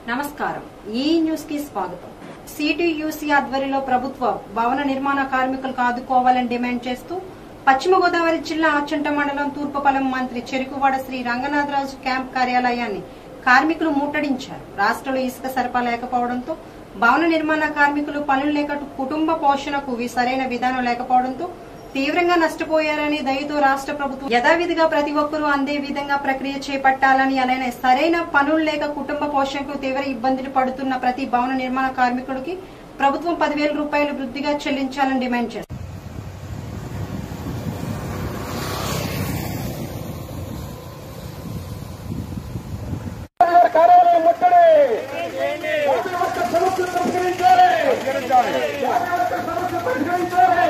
నమస్కారం ఈ న్యూస్ కి స్వాగతం సిటీయూసీ ఆధ్వర్యంలో ప్రభుత్వ భవన నిర్మాణ కార్మికులకు ఆదుకోవాలని డిమాండ్ చేస్తూ పశ్చిమ గోదావరి జిల్లా ఆచంట మండలం తూర్పుపల్లం మంత్రి చెరుకువాడ శ్రీ రంగనాథరాజు క్యాంప్ కార్యాలయాన్ని కార్మికులు ముట్టడించారు రాష్ట్రంలో ఇసుక సరఫరా లేకపోవడంతో భవన నిర్మాణ కార్మికులు పనులు లేక కుటుంబ పోషణకు వి- సరైన విధానం లేకపోవడంతో తీవ్రంగా నష్టపోయారని దయతో రాష్ట్ర ప్రభుత్వం యథావిధిగా ప్రతి ఒక్కరూ అందే విధంగా ప్రక్రియ చేపట్టాలని అలానే సరైన పనులు లేక కుటుంబ పోషణకు తీవ్ర ఇబ్బందులు పడుతున్న ప్రతి భవన నిర్మాణ కార్మికుడికి ప్రభుత్వం పదివేల రూపాయలు వృద్ధిగా చెల్లించాలని డిమాండ్ చేశారు కార్యాలయం ముట్టడి కార్మిక వర్గ సమస్యలు పరిష్కరించాలి కార్మిక వర్గ సమస్యలు పరిష్కరించాలి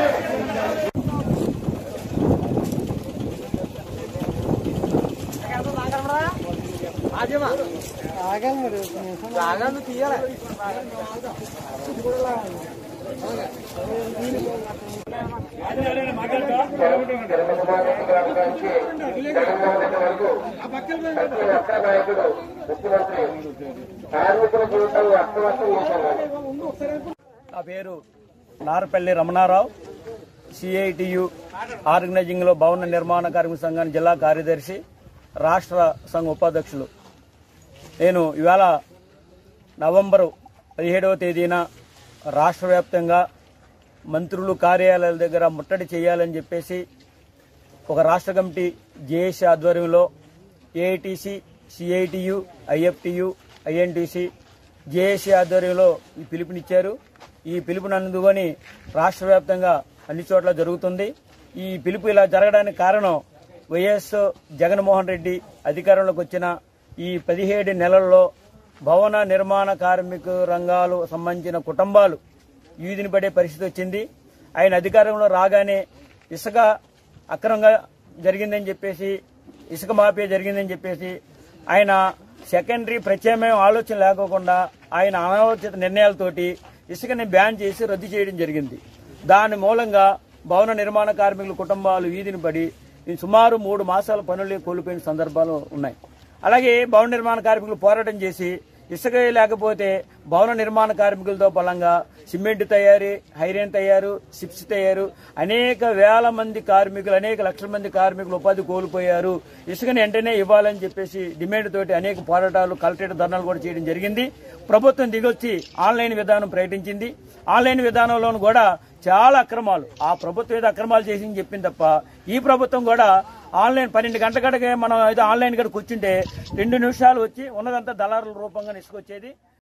ప్రతి ఒక్క నాయకుడు ముఖ్యమంత్రి కార్మికుల జీవితాన్ని అస్తవ్యస్తం చేశారు నా పేరు నారపల్లి రమణారావు సిఐటియు ఆర్గనైజింగ్లో భవన నిర్మాణ కార్మిక సంఘానికి జిల్లా కార్యదర్శి రాష్ట్ర సంఘ ఉపాధ్యక్షులు నేను ఇవాళ నవంబరు పదిహేడవ తేదీన రాష్ట్ర వ్యాప్తంగా మంత్రులు కార్యాలయాల దగ్గర ముట్టడి చేయాలని చెప్పేసి ఒక రాష్ట్ర కమిటీ జేఏసీ ఆధ్వర్యంలో AITC CITU IFTU INTC JAC ఆధ్వర్యంలో ఈ పిలుపునిచ్చారు ఈ పిలుపుని అందుకొని రాష్ట్ర వ్యాప్తంగా అన్ని చోట్ల జరుగుతుంది ఈ పిలుపు ఇలా జరగడానికి కారణం వైఎస్ జగన్మోహన్ రెడ్డి అధికారంలోకి వచ్చిన ఈ పదిహేడు నెలల్లో భవన నిర్మాణ కార్మిక రంగాలు సంబంధించిన కుటుంబాలు వీధిని పడే పరిస్థితి వచ్చింది ఆయన అధికారంలో రాగానే ఇసుక అక్రమంగా జరిగిందని చెప్పేసి ఇసుక మాఫియా జరిగిందని చెప్పేసి ఆయన సెకండరీ ప్రత్యామ్నాయం ఆలోచన లేకోకుండా ఆయన అనాలోచిత నిర్ణయాలతోటి ఇసుకని బ్యాన్ చేసి రద్దు చేయడం జరిగింది దాని మూలంగా భవన నిర్మాణ కార్మికుల కుటుంబాలు వీధిని పడి ఈ సుమారు మూడు మాసాల పనులు కోల్పోయిన సందర్భాలు ఉన్నాయి అలాగే భవన నిర్మాణ కార్మికులు పోరాటం చేసి ఇసుక లేకపోతే భవన నిర్మాణ కార్మికులతో బలంగా సిమెంట్ తయారీ హైరేన్ తయారు సిప్స్ తయారు అనేక వేల మంది కార్మికులు అనేక లక్షల మంది కార్మికులు ఉపాధి కోల్పోయారు ఇసుకని వెంటనే ఇవ్వాలని చెప్పేసి డిమాండ్ తోటి అనేక పోరాటాలు కలెక్టరేట్ ధర్నాలు కూడా చేయడం జరిగింది ప్రభుత్వం దిగొచ్చి ఆన్లైన్ విధానం ప్రకటించింది ఆన్లైన్ విధానంలోనూ కూడా చాలా అక్రమాలు ఆ ప్రభుత్వం ఏదో అక్రమాలు చేసింది చెప్పింది తప్ప ఈ ప్రభుత్వం కూడా ఆన్లైన్ పన్నెండు గంటల గడకే మనం ఏదో ఆన్లైన్ గడ కూర్చుంటే రెండు నిమిషాలు వచ్చి ఉన్నదంతా దళారుల రూపంగా ఇసుకొచ్చేది